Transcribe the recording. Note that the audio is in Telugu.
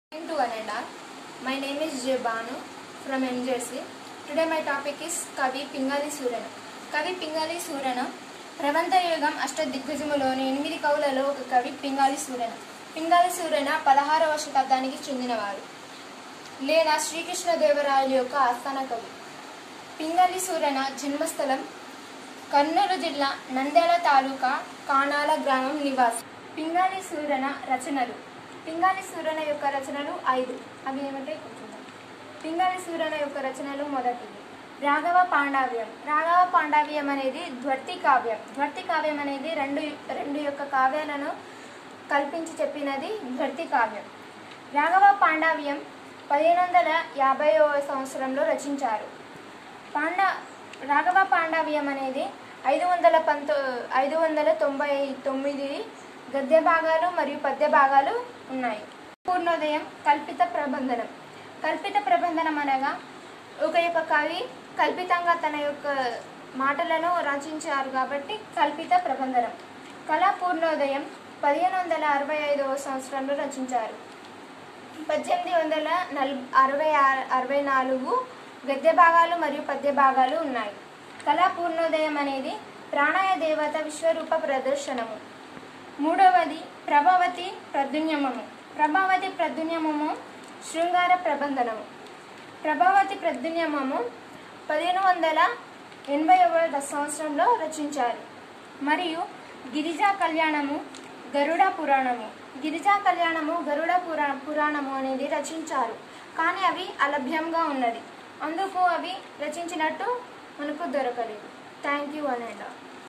to Ananda. My name is J. Banu from MJC. Today my topic is కవి పింగాలి సూరన కవి పింగాలి సూరన ప్రబంధ యుగం అష్టదిగ్గజములోని ఎనిమిది కవులలో ఒక కవి పింగాలి సూరన పింగాలి సూరన పదహారవ శతాబ్దానికి చెందినవారు లేదా శ్రీకృష్ణదేవరాయల యొక్క ఆస్థాన కవి పింగాలి సూరన జన్మస్థలం కర్నూలు జిల్లా నంద్యాల తాలూకా కానాల గ్రామం నివాసి పింగాలి సూరన రచనలు పింగాలి సూరన యొక్క రచనలు ఐదు అవి ఏమంటే కూర్చుందాం పింగాలి సూరన యొక్క రచనలు మొదటిది రాఘవ పాండావ్యం రాఘవ పాండావ్యం అనేది ధ్వర్తి కావ్యం ధ్వర్తి కావ్యం అనేది రెండు రెండు యొక్క కావ్యాలను కల్పించి చెప్పినది ధ్వర్తి కావ్యం రాఘవ పాండావ్యం పదిహేను వందల యాభైవ సంవత్సరంలో రచించారు పాండ రాఘవ పాండవ్యం అనేది ఐదు వందల పంతొ ఐదు వందల తొంభై తొమ్మిది గద్య భాగాలు మరియు పద్య భాగాలు ఉన్నాయి పూర్ణోదయం కల్పిత ప్రబంధనం కల్పిత ప్రబంధనం అనగా ఒక యొక్క కవి కల్పితంగా తన యొక్క మాటలను రచించారు కాబట్టి కల్పిత ప్రబంధనం కళా పూర్ణోదయం పదిహేను వందల అరవై ఐదవ సంవత్సరంలో రచించారు పద్దెనిమిది వందల నల్ అరవై ఆరు అరవై నాలుగు గద్య భాగాలు మరియు పద్య భాగాలు ఉన్నాయి కళా పూర్ణోదయం అనేది ప్రాణాయ దేవత విశ్వరూప ప్రదర్శనము మూడవది ప్రభావతి ప్రద్యున్యమము ప్రభావతి ప్రద్యున్యమము శృంగార ప్రబంధనము ప్రభావతి ప్రద్యున్యమము పదిహేను వందల ఎనభైవ సంవత్సరంలో రచించారు మరియు గిరిజా కళ్యాణము గరుడ పురాణము గిరిజా కళ్యాణము గరుడ పురా పురాణము అనేది రచించారు కానీ అవి అలభ్యంగా ఉన్నది అందుకు అవి రచించినట్టు మనకు దొరకలేదు థ్యాంక్ యూ అనండి